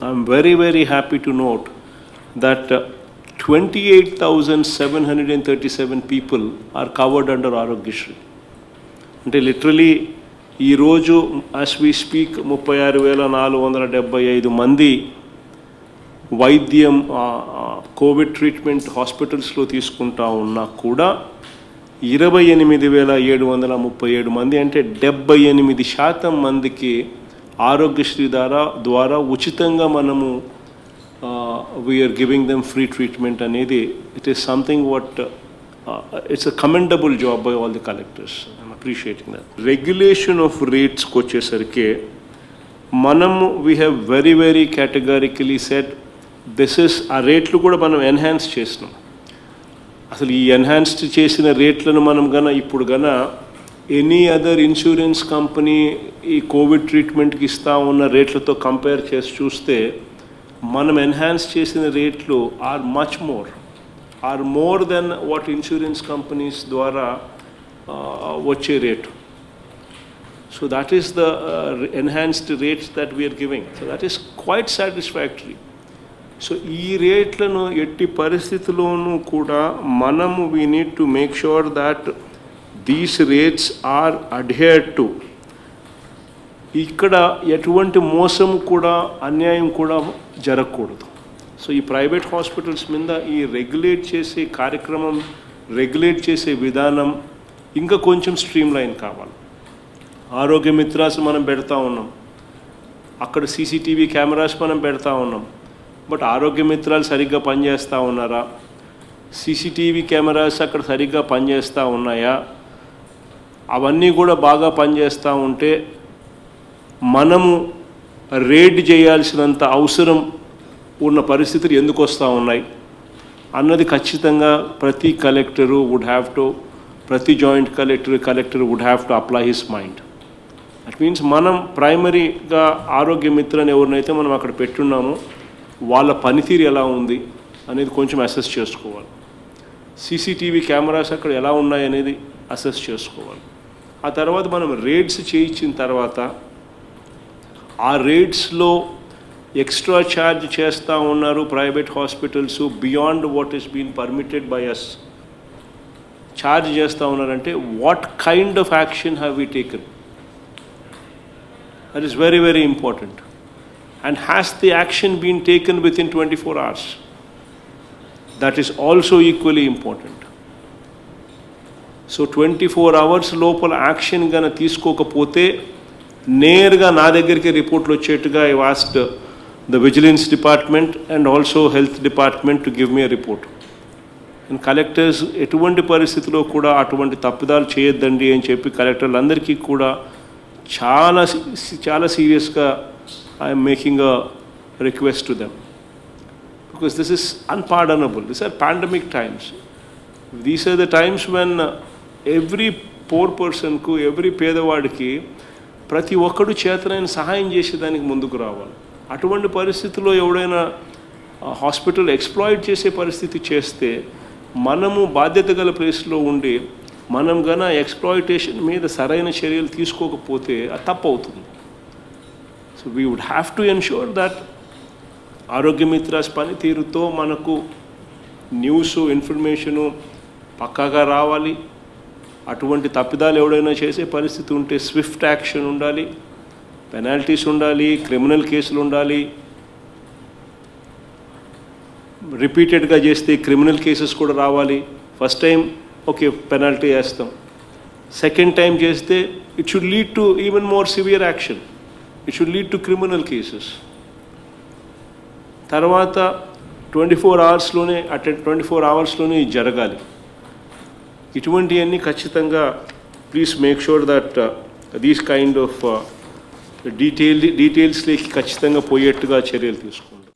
I'm very, very happy to note that uh, 28,737 people are covered under Arogyashri. అంటే literally ఈరోజు as we speak ముప్పై ఆరు వేల నాలుగు వందల డెబ్బై ఐదు మంది వైద్యం ఆ, ఆ, కోవిడ్ ట్రీట్మెంట్ హాస్పిటల్స్లో తీసుకుంటా ఉన్నా కూడా ఇరవై ఎనిమిది వేల ఏడు వందల ముప్పై ఏడు మంది అంటే డెబ్బై ఎనిమిది శాతం మందికి ఆరోగ్యశ్రీ ద్వారా ద్వారా ఉచితంగా మనము we're giving them free treatment అనేది it is something what it's a commendable job by all the collectors I'm appreciating that regulation of రేట్స్కి వచ్చేసరికి మనము we have very very categorically set this is ఆ రేట్లు కూడా మనం ఎన్హాన్స్ చేసినాం అసలు ఈ ఎన్హాన్స్డ్ చేసిన రేట్లను మనం గన ఇప్పుడు గన ఎనీ అదర్ ఇన్సూరెన్స్ కంపెనీ ఈ కోవిడ్ ట్రీట్మెంట్కి ఇస్తా ఉన్న రేట్లతో కంపేర్ చేసి చూస్తే మనం ఎన్హాన్స్ చేసిన రేట్లు are much more are more than what insurance companies ద్వారా ఆ, వచ్చే రేటు so that is the enhanced rates that we're giving so that is quite satisfactory so ఈ రేట్లను ఎట్టి పరిస్థితుల్లోనూ కూడా మనము we need to make sure that these rates are adhered to ఇక్కడ ఎటువంటి మోసం కూడా అన్యాయం కూడా జరగకూడదు సో ఈ ప్రైవేట్ హాస్పిటల్స్ మీద ఈ రెగ్యులేట్ చేసే కార్యక్రమం రెగ్యులేట్ చేసే విధానం ఇంకా కొంచెం స్ట్రీమ్ లైన్ కావాలి ఆరోగ్య మిత్రాస్ మనం పెడతా ఉన్నాం అక్కడ సీసీటీవీ కెమెరాస్ మనం పెడతా ఉన్నాం బట్ ఆరోగ్య మిత్రాలు సరిగ్గా పనిచేస్తూ ఉన్నారా సీసీటీవీ కెమెరాస్ అక్కడ సరిగ్గా పనిచేస్తూ ఉన్నాయా అవన్నీ కూడా బాగా పనిచేస్తూ ఉంటే మనము రేడ్ చేయాల్సినంత అవసరం ఉన్న పరిస్థితులు ఎందుకు వస్తూ ఉన్నాయి అన్నది ఖచ్చితంగా ప్రతి కలెక్టరు వుడ్ హ్యావ్ టు ప్రతి joint collector collector would have to apply his mind that means మనం ప్రైమరీగా ఆరోగ్య మిత్రని ఎవరినైతే మనం అక్కడ పెట్టున్నామో వాళ్ళ పనితీరు ఎలా ఉంది అనేది కొంచెం అసెస్ చేసుకోవాలి సీసీటీవీ కెమెరాస్ అక్కడ ఎలా ఉన్నాయి అనేది అసెస్ చేసుకోవాలి ఆ తర్వాత మనం రేట్స్ చేయించిన తర్వాత ఆ రేట్స్లో ఎక్స్ట్రా ఛార్జ్ చేస్తూ ఉన్నారు private hospitals beyond what is been permitted by us charge చేస్తూ ఉన్నారంటే what kind of action have we taken that is very very important and has the action been taken within 24 hours? That is also equally important. So twenty four hours లోపల action గన తీసుకోకపోతే నేరుగా నా దగ్గరికి రిపోర్ట్లు వచ్చేట్టుగా I asked the vigilance department and also health department to give me a report and collectors ఎటువంటి పరిస్థితిలో కూడా అటువంటి తప్పిదాలు చేయొద్దండి అని చెప్పి కలెక్టర్లందరికీ కూడా చాలా సీ- చాలా సీరియస్గా I'm making a request to them because this is unpardonable this are pandemic times these are the times when every poor పర్సన్కు ఎవ్రీ పేదవాడికి ప్రతి ఒక్కడు చేతనైన సహాయం చేసేదానికి ముందుకు రావాలి అటువంటి పరిస్థితుల్లో ఎవడైనా హాస్పిటల్ ఎక్స్ప్లాయిట్ చేసే పరిస్థితి చేస్తే మనము బాధ్యత గల ప్లేస్లో ఉండి మనం గన ఎక్స్ప్లాయిటేషన్ మీద సరైన చర్యలు తీసుకోకపోతే అది తప్పు అవుతుంది so we would have to ensure that ఆరోగ్యమిత్రాస్ పనితీరుతో మనకు న్యూస్ ఇన్ఫర్మేషను పక్కాగా రావాలి అటువంటి తప్పిదాలు ఎవడైనా చేసే పరిస్థితి ఉంటే స్విఫ్ట్ యాక్షన్ ఉండాలి పెనాల్టీస్ ఉండాలి క్రిమినల్ కేసులు ఉండాలి రిపీటెడ్గా చేస్తే క్రిమినల్ కేసెస్ కూడా రావాలి ఫస్ట్ టైం ఓకే పెనాల్టీ వేస్తాం సెకండ్ టైం చేస్తే it should lead to even more severe action it should lead to criminal cases తర్వాత ట్వంటీ ఫోర్ అవర్స్లోనే అట్ ట్వంటీ ఫోర్ అవర్స్లోనే ఇది జరగాలి ఇటువంటివన్నీ ఖచ్చితంగా please make sure that these kind of detail డీటెయిల్స్లోకి ఖచ్చితంగా పోయేట్టుగా చర్యలు తీసుకుంటాం